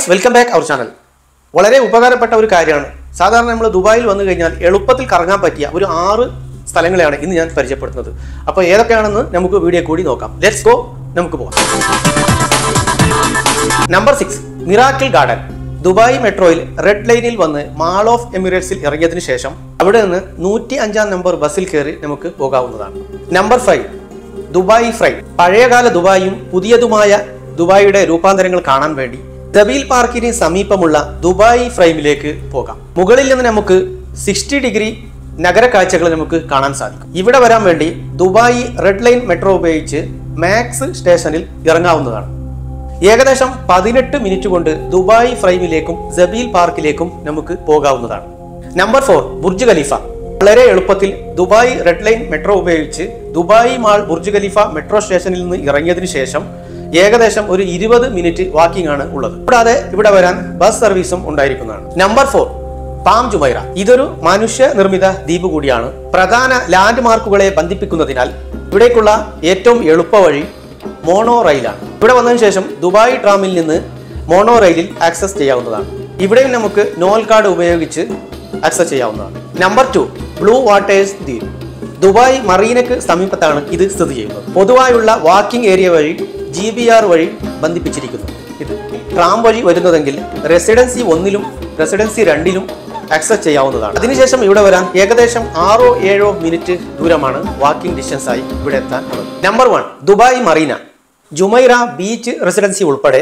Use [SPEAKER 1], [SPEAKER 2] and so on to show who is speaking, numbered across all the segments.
[SPEAKER 1] welcome back our channel വളരെ ഉപകാരപ്പെട്ട ഒരു കാര്യമാണ് സാധാരണ നമ്മൾ ദുബായിൽ വന്നു കഴിഞ്ഞാൽ എളുപ്പത്തിൽ കറങ്ങാൻ പറ്റിയ ഒരു ആറ് സ്ഥലങ്ങളെയാണ് ഇന്ന് ഞാൻ പരിചയപ്പെടുത്തുന്നത് അപ്പോൾ ഏതൊക്കെയാണെന്ന് നമുക്ക് വീഡിയോ കൂടി നോക്കാം ലെറ്റ്സ് ഗോ നമുക്ക് പോകാം number six miracle garden Dubai മെട്രോയിൽ റെഡ് ലൈനിൽ വന്ന് മാൾ ഓഫ് എമിറേറ്റ്സിൽ ഇറങ്ങിയതിനു ശേഷം അവിടെ നിന്ന് നൂറ്റി അഞ്ചാം നമ്പർ ബസ്സിൽ കയറി നമുക്ക് പോകാവുന്നതാണ് നമ്പർ ഫൈവ് ദുബായ് ഫ്രൈ പഴയകാല ദുബായും പുതിയതുമായ ദുബായിയുടെ രൂപാന്തരങ്ങൾ കാണാൻ വേണ്ടി ദബീൽ പാർക്കിന് സമീപമുള്ള ദുബായ് ഫ്രൈമിലേക്ക് പോകാം മുകളിൽ നിന്ന് നമുക്ക് സിക്സ്റ്റി ഡിഗ്രി നഗര കാഴ്ചകൾ നമുക്ക് കാണാൻ സാധിക്കും ഇവിടെ വരാൻ വേണ്ടി ദുബായ് റെഡ് ലൈൻ മെട്രോ ഉപയോഗിച്ച് മാക്സ് സ്റ്റേഷനിൽ ഇറങ്ങാവുന്നതാണ് ഏകദേശം പതിനെട്ട് മിനിറ്റ് കൊണ്ട് ദുബായ് ഫ്രൈമിലേക്കും ജബീൽ പാർക്കിലേക്കും നമുക്ക് പോകാവുന്നതാണ് നമ്പർ ഫോർ ബുർജ് ഖലീഫ വളരെ എളുപ്പത്തിൽ ദുബായ് റെഡ് ലൈൻ മെട്രോ ഉപയോഗിച്ച് Dubai mall Burj Khalifa metro സ്റ്റേഷനിൽ നിന്ന് ഇറങ്ങിയതിനു ശേഷം ഏകദേശം ഒരു ഇരുപത് മിനിറ്റ് വാക്കിംഗ് ആണ് ഉള്ളത് കൂടാതെ ഇവിടെ വരാൻ ബസ് സർവീസും ഉണ്ടായിരിക്കുന്നതാണ് നമ്പർ ഫോർ പാം ജുമൈറ ഇതൊരു മനുഷ്യ നിർമ്മിത ദ്വീപ് കൂടിയാണ് പ്രധാന ലാൻഡ് മാർക്കുകളെ ബന്ധിപ്പിക്കുന്നതിനാൽ ഇവിടേക്കുള്ള ഏറ്റവും എളുപ്പ വഴി മോണോ റെയിലാണ് ഇവിടെ വന്നതിന് ശേഷം ദുബായ് ട്രാമിൽ നിന്ന് മോണോ റെയിലിൽ ആക്സസ് ചെയ്യാവുന്നതാണ് ഇവിടെയും നമുക്ക് നോൽ കാർഡ് ഉപയോഗിച്ച് ആക്സസ് ചെയ്യാവുന്നതാണ് നമ്പർ ടു ബ്ലൂ വാട്ടേഴ്സ് ദ്വീപ് ദുബായ് മറീനക്ക് സമീപത്താണ് ഇത് സ്ഥിതി ചെയ്യുന്നത് പൊതുവായുള്ള വാക്കിംഗ് ഏരിയ വഴി ജി ബി ആർ വഴി ബന്ധിപ്പിച്ചിരിക്കുന്നു ഇത് ട്രാം വഴി വരുന്നതെങ്കിൽ റെസിഡൻസി ഒന്നിലും റെസിഡൻസി രണ്ടിലും ആക്സസ് ചെയ്യാവുന്നതാണ് അതിനുശേഷം ഇവിടെ വരാൻ ഏകദേശം ആറോ ഏഴോ മിനിറ്റ് ദൂരമാണ് വാക്കിംഗ് ഡിസ്റ്റൻസ് ആയി ഇവിടെ എത്താൻ ഉള്ളത് number one Dubai Marina Jumeirah beach residency ഉൾപ്പെടെ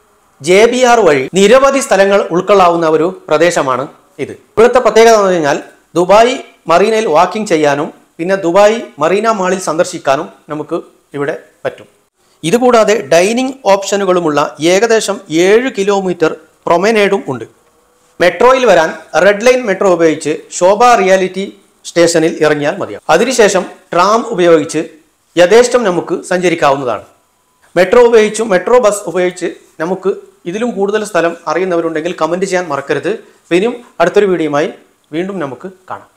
[SPEAKER 1] ജെ ബി ആർ വഴി നിരവധി സ്ഥലങ്ങൾ ഉൾക്കൊള്ളാവുന്ന ഒരു പ്രദേശമാണ് ഇത് ഇവിടുത്തെ പ്രത്യേകത എന്ന് കഴിഞ്ഞാൽ ദുബായ് മറീനയിൽ വാക്കിംഗ് ചെയ്യാനും പിന്നെ ദുബായ് മറീന മാളിൽ സന്ദർശിക്കാനും നമുക്ക് ഇവിടെ പറ്റും ഇതുകൂടാതെ ഡൈനിങ് ഓപ്ഷനുകളുമുള്ള ഏകദേശം ഏഴ് കിലോമീറ്റർ പ്രൊമനേഡും ഉണ്ട് മെട്രോയിൽ വരാൻ റെഡ് ലൈൻ മെട്രോ ഉപയോഗിച്ച് ശോഭ റിയാലിറ്റി സ്റ്റേഷനിൽ ഇറങ്ങിയാൽ മതിയാവും അതിനുശേഷം ട്രാം ഉപയോഗിച്ച് യഥേഷ്ടം നമുക്ക് സഞ്ചരിക്കാവുന്നതാണ് മെട്രോ ഉപയോഗിച്ചും മെട്രോ ബസ് ഉപയോഗിച്ച് നമുക്ക് ഇതിലും കൂടുതൽ സ്ഥലം അറിയുന്നവരുണ്ടെങ്കിൽ കമൻറ്റ് ചെയ്യാൻ മറക്കരുത് ഇനിയും അടുത്തൊരു വീഡിയോയുമായി വീണ്ടും നമുക്ക് കാണാം